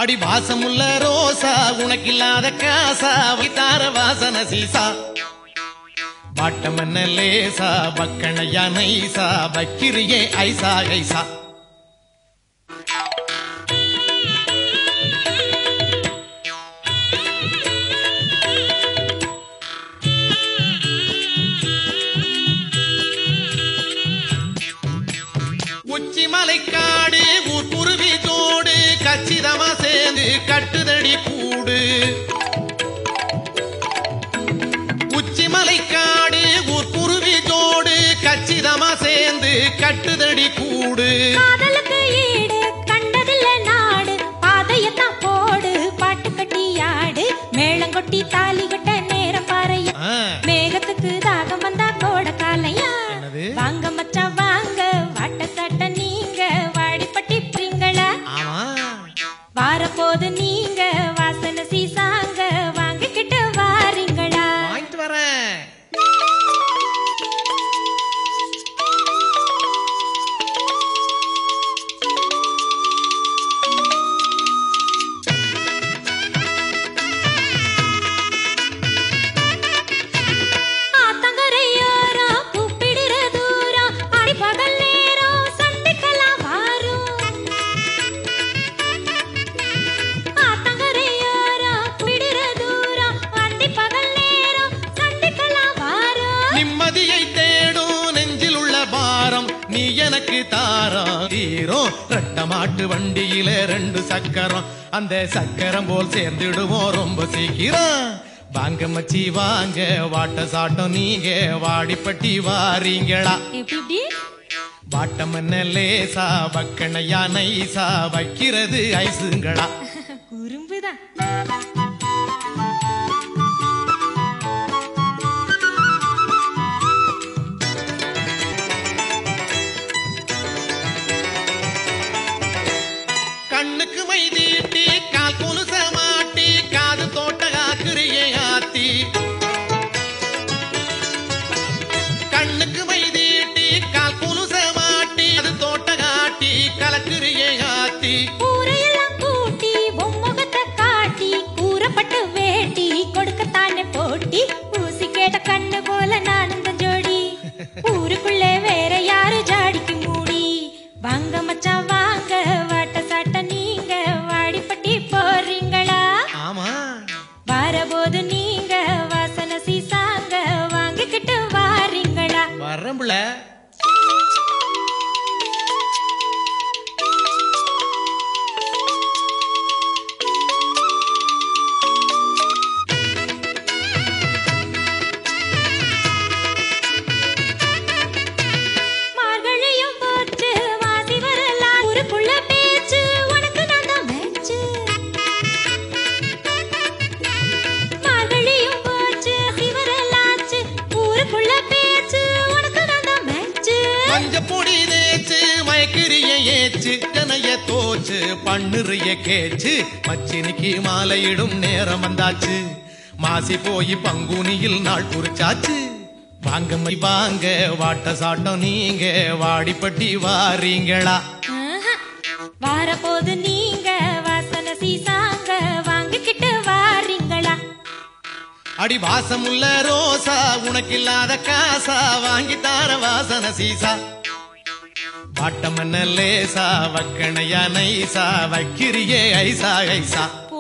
அடி வாசமுள்ள ரோசா உனக்கில்லாத காசா வைத்தார வாசன seesaw bottom என்ன லேசா பக்கணையா நைசா பக்கிரியே ஐசா ஐசா உச்சி மலைக்காடு ஊர் குருவி தோடு கச்சிதமா சேர்ந்து கட்டுதடி கூடு உச்சி மலைக்காடு ஊர் குருவி தோடு கச்சிதமா சேர்ந்து கட்டுதடி கூடு காதலுக்கு ஈடு கண்டதில்ல நாடு பாதையத்தான் போடு பாட்டு கட்டி ஆடு மேளங்கொட்டி தாலி கட்ட நேரம் பாறையா ஆ, மேகத்துக்கு தாகம் வந்தா கோட காலையா என்னது? வாங்க மச்சான் வாங்க வாட்ட சாட்ட நீங்க வாடிப்பட்டி பிரிங்களா ஆமா வாரப்போது நீங்க வாசனை சீசாங்க வாங்கிக்கிட்டு வாரீங்களா வாங்கிட்டு வரேன் ஆத்தங்கரையோரம் கூப்பிடுற தூரம் அடி பகல் நேரம் சந்திக்கலாம் வாரும் ஆத்தங்கரையோரம் கூப்பிடுற தூரம் அடி பகல் நேரம் சந்திக்கலாம் வாரும் நிம்மதியை தேடும் நெஞ்சில் உள்ள பாரம் நீ எனக்கு தாரம் தீரும் ரெட்ட மாட்டு வண்டியில ரெண்டு சக்கரம் அந்த சக்கரம் போல் சேர்ந்துடுவோம் ரொம்ப சீக்கிரம் வாங்க மச்சி வாங்க வாட்ட சாட்டம் நீங்க வாடிப்பட்டி வாரீங்களா எப்படி எப்படி வாட்டம் என்ன லேசா வக்கணையா நைசா வைக்கிறது ஐசுங்களா குறும்புதான் கண்ணுக்கு மை தீட்டி கால் கொலுச மாட்டி காது தோட்ட காக்கிரியை ஆத்தி கண்ணுக்கு மை தீட்டி கால் கொலுச மாட்டி அது தோட்ட காட்டி கலக்கிரியை ஆத்தி ஊரையெல்லாம் கூட்டி பொம்முகத்தை காட்டி கூறப்பட்டு வேட்டி கொடுக்கத்தானே போட்டி ஊசி கேட்ட கண்ணு போல நானும் தான் ஜோடி ஊருக்குள்ளே வேற யாரு ஜாடிக்கு மூடி வாங்க மச்சான் வாங்க வாட்ட சாட்ட நீங்க வாடிப்பட்டி போறீங்களா ஆமா வரபோது நீங்க வாசனை சீசாங்க வாங்கிக்கிட்டு வாரீங்களா வரம்புல மார்கழியும் போச்சு மாசி வரலாம் ஊருக்குள்ள பேச்சு உனக்கு நான் தான் மேட்ச்சு மார்கழியும் போச்சு மாசி வரலாச்சு ஊருக்குள்ள பேச்சு உனக்கு நான் தான் மேட்ச்சு மஞ்ச பொடி தேச்சு மயக்கிரிய ஏச்சு ஜனைய தோச்சு பண்ணுறிய கேச்சு மச்சினிக்கு மாலையிடும் நேரம் வந்தாச்சு மாசி போய் பங்குனியில் நாள் குறிச்சாச்சு வாங்க மை வாங்க வாட்ட சாட்டம் நீங்க வாடிப்பட்டி வாரீங்களா ஆஹா. வாரப்போது நீங்க வாசனை சீசாங்க வாங்கிக்கிட்டு வாரீங்களா அடி வாசமுள்ள ரோசா உனக்கில்லாத காசா வாங்கி தார வாசன சீசா வாட்டம் என்ன லேசா வக்கணையா நைசா வைக்கிறியே ஐசா ஐசா